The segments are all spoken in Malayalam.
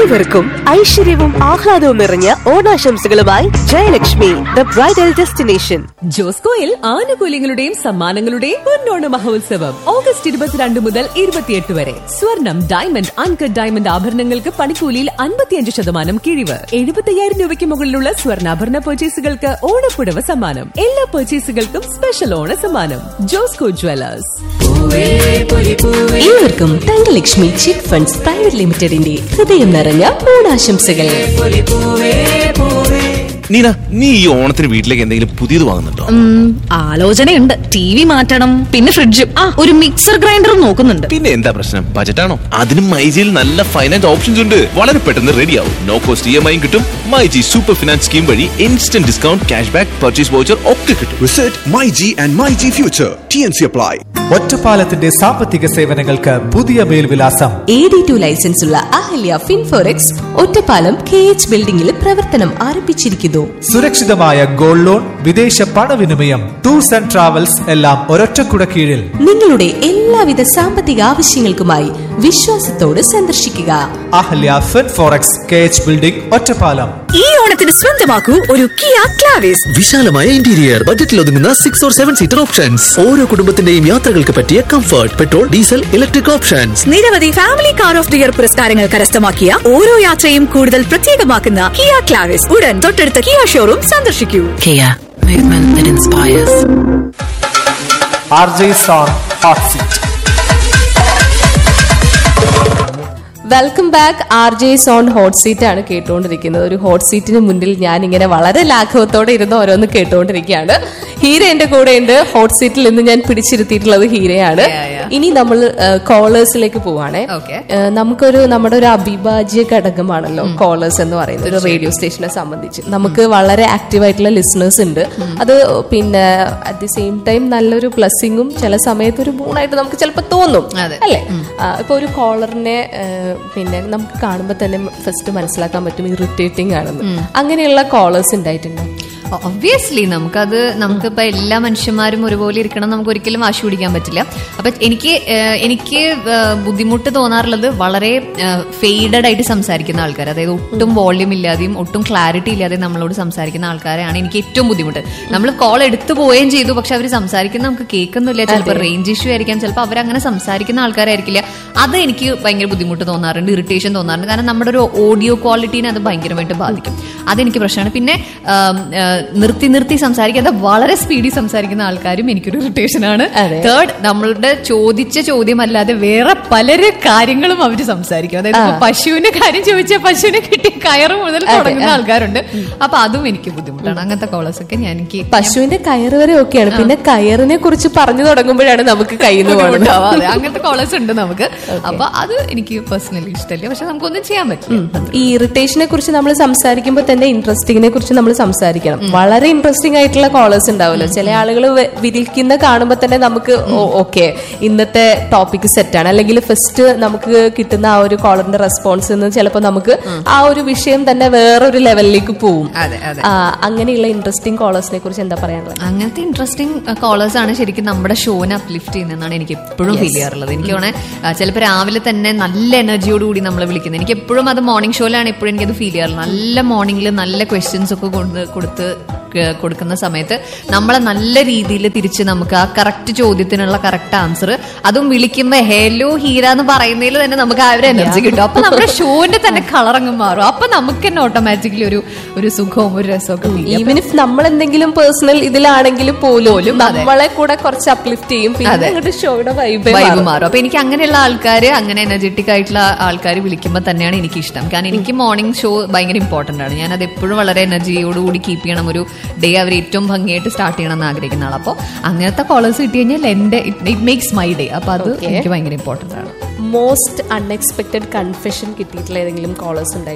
ഏവർക്കും ഐശ്വര്യവും ആഹ്ലാദവും നിറഞ്ഞ ഓണാശംസകളുമായി ജയലക്ഷ്മി ദ ബ്രൈഡൽ ഡെസ്റ്റിനേഷൻ ജോസ്കോയിൽ ആനുകൂല്യങ്ങളുടെയും സമ്മാനങ്ങളുടെയും പൊന്നോണ മഹോത്സവം ഓഗസ്റ്റ് ഇരുപത്തിരണ്ട് മുതൽ ഇരുപത്തിയെട്ട് വരെ സ്വർണം ഡയമണ്ട് അൺകട്ട് ഡയമണ്ട് ആഭരണങ്ങൾക്ക് പണിക്കൂലിയിൽ അൻപത്തിയഞ്ച് ശതമാനം കിഴിവ് എഴുപത്തയ്യായിരം രൂപയ്ക്ക് മുകളിലുള്ള സ്വർണ്ണാഭരണ പർച്ചേസുകൾക്ക് ഓണപ്പുടവ സമ്മാനം എല്ലാ പർച്ചേസുകൾക്കും സ്പെഷ്യൽ ഓണ സമ്മാനം ജോസ്കോ ജ്വല്ലേഴ്സ് ഏവർക്കും തങ്കലക്ഷ്മി ചിറ്റ് ഫണ്ട്സ് പ്രൈവറ്റ് ലിമിറ്റഡിന്റെ ഹൃദയം നിറഞ്ഞ ഓണാശംസകൾ നീന നീ ഈ ഓണത്തിന് വീട്ടിലേക്ക് എന്തെങ്കിലും പുതിയത് വാങ്ങുന്നുണ്ടോ ആലോചനയുണ്ട് ടി വി മാറ്റണം പിന്നെ ഫ്രിഡ്ജും ആ ഒരു മിക്സർ ഗ്രൈൻഡറും നോക്കുന്നുണ്ട് പിന്നെ എന്താ പ്രശ്നം ബജറ്റാണോ അതിനും മൈജിയിൽ നല്ല ഫൈനാൻസ് ഓപ്ഷൻസ് ഉണ്ട് വളരെ പെട്ടെന്ന് റെഡിയാവും നോ കോസ്റ്റ് ഇ എം ഐയും കിട്ടും മൈജി സൂപ്പർ ഫിനാൻസ് സ്കീം വഴി instant discount cash back purchase voucher ഒക്കെ കിട്ടും Visit MyG and MyG Future. TNC apply. ഒറ്റപ്പാലത്തിന്റെ സാമ്പത്തിക സേവനങ്ങൾക്ക് പുതിയ മേൽവിലാസം എ ഡി ടു ലൈസൻസ് ഉള്ള അഹല്യ ഫിൻഫോറെക്സ് ഒറ്റപ്പാലം കെ എച്ച് ബിൽഡിംഗിൽ പ്രവർത്തനം ആരംഭിച്ചിരിക്കുന്നു സുരക്ഷിതമായ ഗോൾഡ് ലോൺ വിദേശ പണവിനിമയം ടൂർസ് ആൻഡ് ട്രാവൽസ് എല്ലാം ഒരൊറ്റക്കുട കീഴിൽ നിങ്ങളുടെ എല്ലാവിധ സാമ്പത്തിക ആവശ്യങ്ങൾക്കുമായി വിശ്വാസത്തോട് സന്ദർശിക്കുക Ahalya Fin Forex K H building Ottapalam ഈ ഓണത്തിന് സ്വന്തമാക്കൂ ഒരു കിയ ക്ലാവിസ് വിശാലമായ ഇന്റീരിയർ ബജറ്റിൽ ഒതുങ്ങുന്ന six or seven seater options ഓരോ കുടുംബത്തിന്റെയും യാത്രകൾക്ക് പറ്റിയ comfort petrol diesel electric options നിരവധി family car of the year പുരസ്കാരങ്ങൾ കരസ്ഥമാക്കിയ ഓരോ യാത്രയും കൂടുതൽ പ്രത്യേകമാക്കുന്ന കിയ ക്ലാവിസ് ഉടൻ തൊട്ടടുത്ത കിയ ഷോറൂം സന്ദർശിക്കൂ Kia, movement that inspires. R J zone hot seat welcome back R J zone hot seat ആണ് കേട്ടുകൊണ്ടിരിക്കുന്നത് ഒരു ഹോട്ട് സീറ്റിന് മുന്നിൽ ഞാൻ ഇങ്ങനെ വളരെ ലാഘവത്തോടെ ഇരുന്ന് ഓരോന്ന് കേട്ടുകൊണ്ടിരിക്കുകയാണ് ഹീര എന്റെ കൂടെ ഉണ്ട് ഹോട്ട് സീറ്റിൽ ഇന്ന് ഞാൻ പിടിച്ചിരുത്തിയിട്ടുള്ളത് ഹീരയാണ് ഇനി നമ്മൾ കോളേഴ്സിലേക്ക് പോവാണേ Okay. ഏഹ് നമുക്കൊരു നമ്മുടെ ഒരു അവിഭാജ്യ ഘടകമാണല്ലോ കോളേഴ്സ് എന്ന് പറയുന്നത് ഒരു റേഡിയോ സ്റ്റേഷനെ സംബന്ധിച്ച് നമുക്ക് വളരെ ആക്റ്റീവ് ആയിട്ടുള്ള ലിസണേഴ്സ് ഉണ്ട് അത് പിന്നെ അറ്റ് ദി സെയിം ടൈം നല്ലൊരു ബ്ലസ്സിങ്ങും ചില സമയത്ത് ഒരു മൂണായിട്ട് നമുക്ക് ചിലപ്പോൾ തോന്നും അല്ലേ ആ, ഇപ്പൊ ഒരു കോളറിനെ പിന്നെ നമുക്ക് കാണുമ്പോൾ തന്നെ ഫസ്റ്റ് മനസ്സിലാക്കാൻ പറ്റും ഇറിറ്റേറ്റിംഗ് ആണെന്ന് അങ്ങനെയുള്ള കോളേഴ്സ് ഉണ്ടായിട്ടുണ്ടോ ഒബ്വിയസ്ലി നമുക്കത് നമുക്കിപ്പോ എല്ലാ മനുഷ്യന്മാരും ഒരുപോലെ ഇരിക്കണം നമുക്ക് ഒരിക്കലും വാശി പിടിക്കാൻ പറ്റില്ല അപ്പൊ എനിക്ക് ഏഹ്, എനിക്ക് ഏഹ്, ബുദ്ധിമുട്ട് തോന്നാറുള്ളത് വളരെ ഫെയ്ഡഡ് ആയിട്ട് സംസാരിക്കുന്ന ആൾക്കാർ അതായത് ഒട്ടും വോള്യൂം ഇല്ലാതെയും ഒട്ടും ക്ലാരിറ്റി ഇല്ലാതെയും നമ്മളോട് സംസാരിക്കുന്ന ആൾക്കാരെയാണ് എനിക്ക് ഏറ്റവും ബുദ്ധിമുട്ട് നമ്മൾ കോൾ എടുത്തു പോവുകയും ചെയ്തു പക്ഷെ അവർ സംസാരിക്കുന്ന നമുക്ക് കേൾക്കുന്നില്ല ചിലപ്പോൾ റേഞ്ച് ഇഷ്യൂ ആയിരിക്കാം ചിലപ്പോൾ അവരങ്ങനെ സംസാരിക്കുന്ന ആൾക്കാരായിരിക്കില്ല അത് എനിക്ക് ഭയങ്കര ബുദ്ധിമുട്ട് തോന്നാറുണ്ട് ഇറിറ്റേഷൻ തോന്നാറുണ്ട് കാരണം നമ്മുടെ ഒരു ഓഡിയോ ക്വാളിറ്റീനെ അത് ഭയങ്കരമായിട്ട് ബാധിക്കും അതെനിക്ക് പ്രശ്നമാണ് പിന്നെ ആം, ആ, നിർത്തി നിർത്തി സംസാരിക്കാതെ വളരെ സ്പീഡിൽ സംസാരിക്കുന്ന ആൾക്കാരും എനിക്കൊരു ഇറിറ്റേഷൻ ആണ് തേർഡ് നമ്മളുടെ ചോദിച്ച ചോദ്യമല്ലാതെ വേറെ പല കാര്യങ്ങളും അവർ സംസാരിക്കും അതായത് ഇപ്പൊ പശുവിന്റെ കാര്യം ചോദിച്ചാൽ പശുവിനെ കിട്ടിയ കയറ് മുതൽ തുടങ്ങുന്ന ആൾക്കാരുണ്ട് അപ്പൊ അതും എനിക്ക് ബുദ്ധിമുട്ടാണ് അങ്ങനത്തെ കോളേഴ്സ് ഒക്കെ ഞാൻ എനിക്ക് പശുവിന്റെ കയറ് വരെ ഒക്കെയാണ് പിന്നെ കയറിനെ കുറിച്ച് പറഞ്ഞു തുടങ്ങുമ്പോഴാണ് നമുക്ക് കയ്യിൽ നിന്ന് പോകുന്നത് ബുദ്ധിമുട്ടാവും. അതെ, അങ്ങനത്തെ കോളേഴ്സ് ഉണ്ട് നമുക്ക് അപ്പൊ അത് എനിക്ക് പേഴ്സണലി ഇഷ്ടമല്ല പക്ഷെ നമുക്കൊന്നും ചെയ്യാൻ പറ്റില്ല ഈ ഇറിറ്റേഷനെ കുറിച്ച് നമ്മൾ സംസാരിക്കുമ്പോൾ തന്നെ ഇൻട്രസ്റ്റിങ്ങിനെ കുറിച്ച് നമ്മൾ സംസാരിക്കണം വളരെ ഇൻട്രസ്റ്റിംഗ് ആയിട്ടുള്ള കോളേഴ്സ് ഉണ്ടാവുമല്ലോ ചില ആളുകൾ വിധിക്കുന്ന കാണുമ്പോൾ തന്നെ നമുക്ക് ഓക്കെ ഇന്നത്തെ ടോപ്പിക് സെറ്റാണ് അല്ലെങ്കിൽ ഫസ്റ്റ് നമുക്ക് കിട്ടുന്ന ആ ഒരു കോളറിന്റെ റെസ്പോൺസ് എന്ന് ചിലപ്പോൾ നമുക്ക് ആ ഒരു വിഷയം തന്നെ വേറൊരു ലെവലിലേക്ക് പോവും അതെ അതെ ആ, അങ്ങനെയുള്ള ഇൻട്രസ്റ്റിംഗ് കോളേഴ്സിനെ കുറിച്ച് എന്താ പറയാനുള്ളത് അങ്ങനത്തെ ഇൻട്രസ്റ്റിംഗ് കോളേഴ്സ് ആണ് ശരിക്കും നമ്മുടെ ഷോനെ അപ്ലിഫ്റ്റ് ചെയ്യുന്നതെന്നാണ് എനിക്ക് എപ്പോഴും ഫീൽ ചെയ്യാറുള്ളത് എനിക്ക് തോന്നുന്നത് ചിലപ്പോൾ രാവിലെ തന്നെ നല്ല എനർജിയോട് കൂടി നമ്മളെ വിളിക്കുന്നത് എനിക്ക് എപ്പോഴും അത് മോർണിംഗ് ഷോയിലാണ് എപ്പോഴും എനിക്കത് ഫീൽ ചെയ്യാറുള്ളത് നല്ല മോർണിംഗിൽ നല്ല ക്വസ്റ്റ്യൻസ് ഒക്കെ കൊണ്ട് കൊടുത്ത് ക- കൊടുക്കുന്ന സമയത്ത് നമ്മളെ നല്ല രീതിയിൽ തിരിച്ച് നമുക്ക് ആ കറക്റ്റ് ചോദ്യത്തിനുള്ള കറക്റ്റ് ആൻസർ അതും വിളിക്കുമ്പോൾ ഹെലോ ഹീര എന്ന് പറയുന്നതിൽ തന്നെ നമുക്ക് ആ ഒരു എനർജി കിട്ടും അപ്പൊ നമ്മുടെ ഷോന്റെ തന്നെ കളറങ്ങ് മാറും അപ്പൊ നമുക്ക് തന്നെ ഓട്ടോമാറ്റിക്കലി ഒരു ഒരു സുഖവും ഒരു രസവും ഒക്കെ ഫീൽ ചെയ്യും ഈവൻ ഇഫ് നമ്മൾ എന്തെങ്കിലും പേഴ്സണൽ ഇതിലാണെങ്കിൽ പോലും പോലും, അതെ. നമ്മളെ കൂടെ കുറച്ച് അപ്ലിഫ്റ്റ് ചെയ്യും പിന്നെ അതെ. അങ്ങോട്ട് ഷോയുടെ വൈബ് വൈബ് മാറും അപ്പൊ എനിക്ക് അങ്ങനെയുള്ള ആൾക്കാർ അങ്ങനെ എനർജറ്റിക് ആയിട്ടുള്ള ആൾക്കാർ വിളിക്കുമ്പോൾ തന്നെയാണ് എനിക്ക് ഇഷ്ടം കാരണം എനിക്ക് മോർണിംഗ് ഷോ ഭയങ്കര ഇമ്പോർട്ടന്റ് ആണ് ഞാൻ അത് എപ്പോഴും വളരെ എനർജിയോടുകൂടി കീപ്പ് ചെയ്യണം ഒരു ഡേ അവർ ഏറ്റവും ഭംഗിയായിട്ട് സ്റ്റാർട്ട് ചെയ്യണം എന്ന് ആഗ്രഹിക്കുന്ന ആൾ അപ്പോൾ അങ്ങനത്തെ കോളേഴ്സ് കിട്ടി കഴിഞ്ഞാൽ എന്റെ ഇറ്റ് മേക്സ് മൈ ഡേ അപ്പൊ അത് എനിക്ക് ഭയങ്കര ഇമ്പോർട്ടന്റ് ആണ് മോസ്റ്റ് അൺഎക്സ്പെക്ടഡ് കൺഫെഷൻ കിട്ടിയിട്ടുള്ള ഏതെങ്കിലും കോളേഴ്സ് ഉണ്ടായിട്ടുണ്ടോ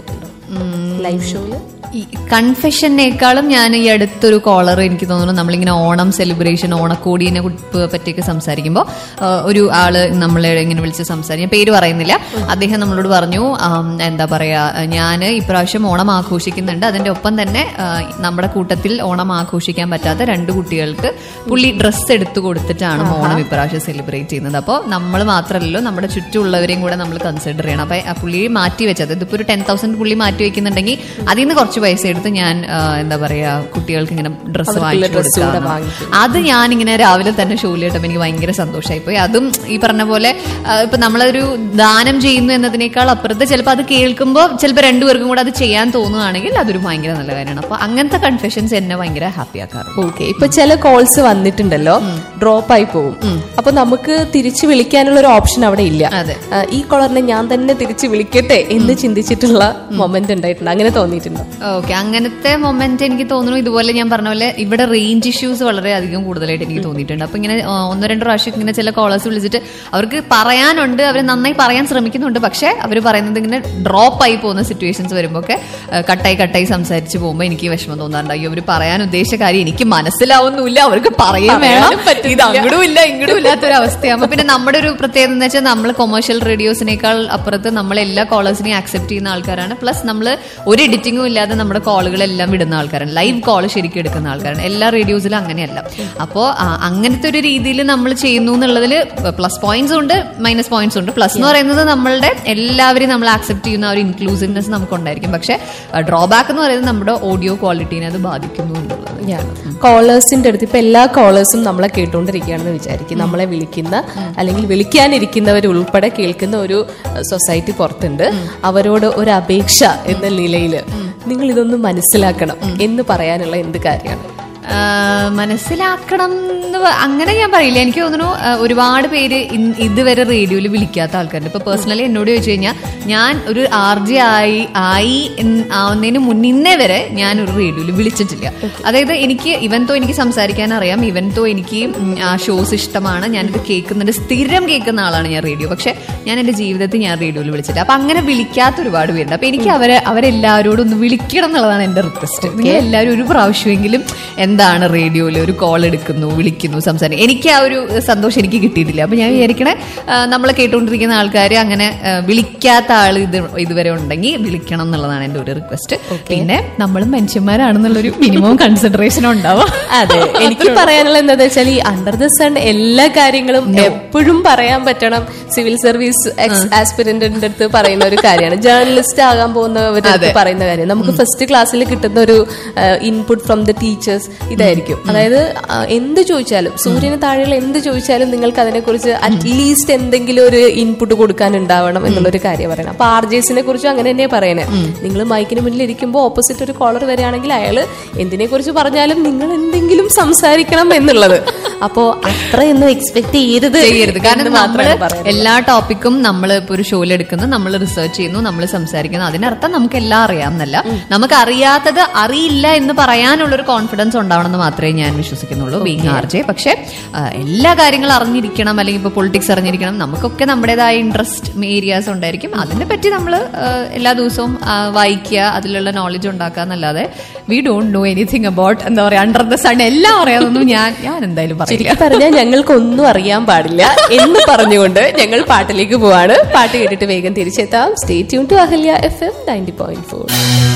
ലൈവ് ഷോയില് ഈ കൺഫെഷനേക്കാളും ഞാൻ ഈ അടുത്തൊരു കോളർ എനിക്ക് തോന്നുന്നു നമ്മളിങ്ങനെ ഓണം സെലിബ്രേഷൻ ഓണക്കോടിനെ കുറിച്ച് പറ്റിയൊക്കെ സംസാരിക്കുമ്പോൾ ഒരു ആള് നമ്മളെ ഇങ്ങനെ വിളിച്ച് സംസാരിക്കും പേര് പറയുന്നില്ല അദ്ദേഹം നമ്മളോട് പറഞ്ഞു ആം, എന്താ പറയാ ഞാൻ ഇപ്രാവശ്യം ഓണം ആഘോഷിക്കുന്നുണ്ട് അതിന്റെ ഒപ്പം തന്നെ ആ, നമ്മുടെ കൂട്ടത്തിൽ ഓണം ആഘോഷിക്കാൻ പറ്റാത്ത രണ്ട് കുട്ടികൾക്ക് പുള്ളി ഡ്രസ്സ് എടുത്തു കൊടുത്തിട്ടാണ് ഓണം ഇപ്രാവശ്യം സെലിബ്രേറ്റ് ചെയ്യുന്നത് അപ്പോൾ നമ്മൾ മാത്രമല്ലല്ലോ നമ്മുടെ ചുറ്റുമുള്ളവരെയും കൂടെ നമ്മൾ കൺസിഡർ ചെയ്യണം അപ്പൊ ആ പുള്ളി മാറ്റി വെച്ചത് ഇതിപ്പോ ഒരു ടെൻ തൗസൻഡ് പുള്ളി മാറ്റി വെക്കുന്നുണ്ടെങ്കിൽ അതിൽ നിന്ന് കുറച്ച് പൈസ എടുത്ത് ഞാൻ ആ, എന്താ പറയാ കുട്ടികൾക്ക് ഇങ്ങനെ ഡ്രസ്സ് അവർക്കുള്ള വാങ്ങിച്ചു dress കൂടെ കൊടുക്കാം വാങ്ങിക്കും. അത് ഞാനിങ്ങനെ രാവിലെ തന്നെ ഷോയിൽ കേട്ടപ്പോൾ എനിക്ക് ഭയങ്കര സന്തോഷമായി പോയി അതും ഈ പറഞ്ഞ പോലെ ആ, ഇപ്പൊ നമ്മളൊരു ദാനം ചെയ്യുന്നു എന്നതിനേക്കാൾ അപ്പുറത്ത് ചിലപ്പോൾ അത് കേൾക്കുമ്പോൾ ചിലപ്പോൾ രണ്ടുപേർക്കും കൂടെ അത് ചെയ്യാൻ തോന്നുകയാണെങ്കിൽ അതൊരു ഭയങ്കര നല്ല കാര്യമാണ് അപ്പൊ അങ്ങനത്തെ കൺഫെഷൻസ് എന്നെ ഭയങ്കര ഹാപ്പി ആക്കാറുണ്ട് ഓക്കെ ഇപ്പൊ ചില കോൾസ് വന്നിട്ടുണ്ടല്ലോ ഡ്രോപ്പ് ആയി പോകും അപ്പൊ നമുക്ക് തിരിച്ചു വിളിക്കാനുള്ള ഒരു ഓപ്ഷൻ അവിടെ ഇല്ല അതെ. ആ, ഈ കോളറിനെ ഞാൻ തന്നെ തിരിച്ചു വിളിക്കട്ടെ എന്ന് ചിന്തിച്ചിട്ടുള്ള മൊമെന്റ് ഉണ്ടായിട്ടുണ്ട് അങ്ങനെ തോന്നിയിട്ടുണ്ടോ ഓക്കെ അങ്ങനത്തെ മൊമെന്റ് എനിക്ക് തോന്നുന്നു ഇതുപോലെ ഞാൻ പറഞ്ഞ പോലെ ഇവിടെ റേഞ്ച് ഇഷ്യൂസ് വളരെ അധികം കൂടുതലായിട്ട് എനിക്ക് തോന്നിയിട്ടുണ്ട് അപ്പൊ ഇങ്ങനെ ആ, ഒന്നോ രണ്ടോ പ്രാവശ്യം ഇങ്ങനെ ചില കോളേഴ്സ് വിളിച്ചിട്ട് അവർക്ക് പറയാനുണ്ട് അവർ നന്നായി പറയാൻ ശ്രമിക്കുന്നുണ്ട് പക്ഷെ അവർ പറയുന്നത് ഇങ്ങനെ ഡ്രോപ്പ് ആയി പോകുന്ന സിറ്റുവേഷൻസ് വരുമ്പോൾ ഒക്കെ കട്ടായി കട്ടായി സംസാരിച്ച് പോകുമ്പോൾ എനിക്ക് വിഷമം തോന്നാറുണ്ട് അയ്യോ അവർ പറയാൻ ഉദ്ദേശിച്ച കാര്യം എനിക്ക് മനസ്സിലാവുന്നില്ല അവർക്ക് പറയാൻ വേണം ഇത് അങ്ങടും ഇല്ല ഇങ്ങടും ഇല്ലാത്തൊരു അവസ്ഥയാകുമ്പോൾ പിന്നെ നമ്മുടെ ഒരു പ്രത്യേകത എന്ന് വെച്ചാൽ നമ്മൾ കൊമേഴ്ഷ്യൽ റേഡിയോസിനേക്കാൾ അപ്പുറത്ത് നമ്മൾ എല്ലാ കോളേഴ്സിനെയും ആക്സെപ്റ്റ് ചെയ്യുന്ന ആൾക്കാരാണ് പ്ലസ് നമ്മൾ ഒരു എഡിറ്റിംഗും ഇല്ലാതെ നമ്മുടെ കോളുകളെല്ലാം വിടുന്ന ആൾക്കാരാണ് ലൈവ് കോൾ ശരിക്കും എടുക്കുന്ന ആൾക്കാരാണ് എല്ലാ റേഡിയോസിലും അങ്ങനെയല്ല അപ്പോൾ അങ്ങനത്തെ ഒരു രീതിയിൽ നമ്മൾ ചെയ്യുന്നു എന്നുള്ളതിൽ പ്ലസ് പോയിന്റ്സ് ഉണ്ട് മൈനസ് പോയിന്റ്സ് ഉണ്ട് പ്ലസ് എന്ന് പറയുന്നത് നമ്മളുടെ എല്ലാവരെയും നമ്മൾ ആക്സെപ്റ്റ് ചെയ്യുന്ന ആ ഒരു ഇൻക്ലൂസീവ്നെസ് നമുക്ക് ഉണ്ടായിരിക്കും പക്ഷേ ഡ്രോബാക്ക് എന്ന് പറയുന്നത് നമ്മുടെ ഓഡിയോ ക്വാളിറ്റീനെ അത് ബാധിക്കുന്നു എന്നുള്ളത് കോളേഴ്സിന്റെ അടുത്ത് ഇപ്പൊ എല്ലാ കോളേഴ്സും നമ്മളെ കേട്ടുകൊണ്ടിരിക്കുകയാണെന്ന് വിചാരിക്കും നമ്മളെ വിളിക്കുന്ന അല്ലെങ്കിൽ വിളിക്കാനിരിക്കുന്നവർ ഉൾപ്പെടെ കേൾക്കുന്ന ഒരു സൊസൈറ്റി പുറത്തുണ്ട് അവരോട് ഒരു അപേക്ഷ എന്ന നിലയിൽ നിങ്ങൾ ഇതൊന്ന് മനസ്സിലാക്കണം എന്ന് പറയാനുള്ള എന്ത് കാര്യമാണ് ആ, മനസ്സിലാക്കണം എന്ന് പ- അങ്ങനെ ഞാൻ പറയില്ല എനിക്ക് തോന്നുന്നു ആ, ഒരുപാട് പേര് ഇൻ- ഇതുവരെ റേഡിയോയിൽ വിളിക്കാത്ത ആൾക്കാരുണ്ട് ഇപ്പൊ പേഴ്സണലി എന്നോട് ചോദിച്ചു കഴിഞ്ഞാൽ ഞാൻ ഒരു ആർ ജെ ആയി ആയി എന്ന് ആവുന്നതിന് മുന്നേ വരെ ഞാൻ ഒരു റേഡിയോയിൽ വിളിച്ചിട്ടില്ല അതായത് എനിക്ക് ഇവൻ തോ എനിക്ക് സംസാരിക്കാൻ അറിയാം ഇവൻ തോ എനിക്ക് ഉം, ആ ഷോസ് ഇഷ്ടമാണ് ഞാനിത് കേൾക്കുന്നുണ്ട് സ്ഥിരം കേൾക്കുന്ന ആളാണ് ഞാൻ റേഡിയോ പക്ഷെ ഞാൻ എന്റെ ജീവിതത്തിൽ ഞാൻ റേഡിയോയിൽ വിളിച്ചില്ല അപ്പൊ അങ്ങനെ വിളിക്കാത്ത ഒരുപാട് പേരുണ്ട് അപ്പൊ എനിക്ക് അവരെ അവരെല്ലാവരോടും ഒന്ന് വിളിക്കണം എന്നുള്ളതാണ് എന്റെ റിക്വസ്റ്റ് നിങ്ങൾ എല്ലാവരും ഒരു പ്രാവശ്യമെങ്കിലും എന്താണ് റേഡിയോയിൽ ഒരു കോൾ എടുക്കുന്നു വിളിക്കുന്നു സംസാരിക്കുന്നു എനിക്ക് ആ ഒരു സന്തോഷം എനിക്ക് കിട്ടിയിട്ടില്ല അപ്പൊ ഞാൻ വിചാരിക്കണേ നമ്മൾ കേട്ടുകൊണ്ടിരിക്കുന്ന ആൾക്കാർ അങ്ങനെ ആ, വിളിക്കാത്ത ആൾ ഇത് ഇതുവരെ ഉണ്ടെങ്കിൽ വിളിക്കണം എന്നുള്ളതാണ് എന്റെ ഒരു റിക്വസ്റ്റ് പിന്നെ നമ്മളും മനുഷ്യന്മാരാണെന്നുള്ളൊരു മിനിമം കൺസിഡറേഷൻ ഉണ്ടാവും അതെ എനിക്ക് പറയാനുള്ള എന്താന്ന് വെച്ചാൽ ഈ അണ്ടർ ദ സൺ എല്ലാ കാര്യങ്ങളും എപ്പോഴും പറയാൻ പറ്റണം സിവിൽ സർവീസ് എക്സ് ആസ്പിരന്റിന്റെ അടുത്ത് പറയുന്ന ഒരു കാര്യമാണ് ജേർണലിസ്റ്റ് ആകാൻ പോകുന്നവരുടെ അടുത്ത് പറയുന്ന കാര്യം നമുക്ക് ഫസ്റ്റ് ക്ലാസ്സിൽ കിട്ടുന്ന ഒരു ഇൻപുട്ട് ഫ്രം ദ ടീച്ചേഴ്സ് ഇതായിരിക്കും അതായത് ആ, എന്ത് ചോദിച്ചാലും സൂര്യന് താഴെയുള്ള എന്ത് ചോദിച്ചാലും നിങ്ങൾക്ക് അതിനെക്കുറിച്ച് അറ്റ്ലീസ്റ്റ് എന്തെങ്കിലും ഒരു ഇൻപുട്ട് കൊടുക്കാൻ ഉണ്ടാവണം എന്നുള്ളൊരു കാര്യം പറയണം അപ്പൊ ആർ ജെസിനെ കുറിച്ചും അങ്ങനെ തന്നെ പറയണേ നിങ്ങൾ മൈക്കിന് മുന്നിൽ ഇരിക്കുമ്പോൾ ഓപ്പോസിറ്റ് ഒരു കോളർ വരികയാണെങ്കിൽ അയാൾ എന്തിനെ കുറിച്ച് പറഞ്ഞാലും നിങ്ങൾ എന്തെങ്കിലും സംസാരിക്കണം എന്നുള്ളത് അപ്പോ അത്രയൊന്നും എക്സ്പെക്ട് ചെയ്യരുത് ചെയ്യരുത് കാരണം എന്ന് നമ്മൾ മാത്രമാണ് പറയുന്നത്. എല്ലാ ടോപ്പിക്കും നമ്മൾ ഇപ്പൊ ഒരു ഷോയിൽ എടുക്കുന്നു നമ്മൾ റിസർച്ച് ചെയ്യുന്നു നമ്മൾ സംസാരിക്കുന്നു അതിനർത്ഥം നമുക്ക് എല്ലാം അറിയാമെന്നല്ല നമുക്ക് അറിയാത്തത് അറിയില്ല എന്ന് പറയാനുള്ള ഒരു കോൺഫിഡൻസ് ഉണ്ടാവണം എന്ന് മാത്രമേ ഞാൻ വിശ്വസിക്കുന്നുള്ളൂ ബീങ് ആർ ജെ പക്ഷെ ആ, എല്ലാ കാര്യങ്ങളും അറിഞ്ഞിരിക്കണം അല്ലെങ്കിൽ ഇപ്പൊ പൊളിറ്റിക്സ് അറിഞ്ഞിരിക്കണം നമുക്കൊക്കെ നമ്മുടേതായ ഇൻട്രസ്റ്റ് ഏരിയാസ് ഉണ്ടായിരിക്കും അതിനെ പറ്റി നമ്മൾ എല്ലാ ദിവസവും ആ, വായിക്കുക അതിലുള്ള നോളജ് ഉണ്ടാക്കുക എന്നല്ലാതെ we don't know anything about എന്താ പറയാ അണ്ടർ ദ സൺ എല്ലാം അറിയാതൊന്നും ഞാൻ ഞാൻ എന്തായാലും പറയില്ല ചുരുക്കി പറഞ്ഞാൽ ഞങ്ങൾക്കൊന്നും അറിയാൻ പാടില്ല എന്ന് പറഞ്ഞുകൊണ്ട് ഞങ്ങൾ പാട്ടിലേക്ക് പോവാണ് പാട്ട് കേട്ടിട്ട് വേഗം തിരിച്ചെത്താം stay tune to Ahalya F M ninety point four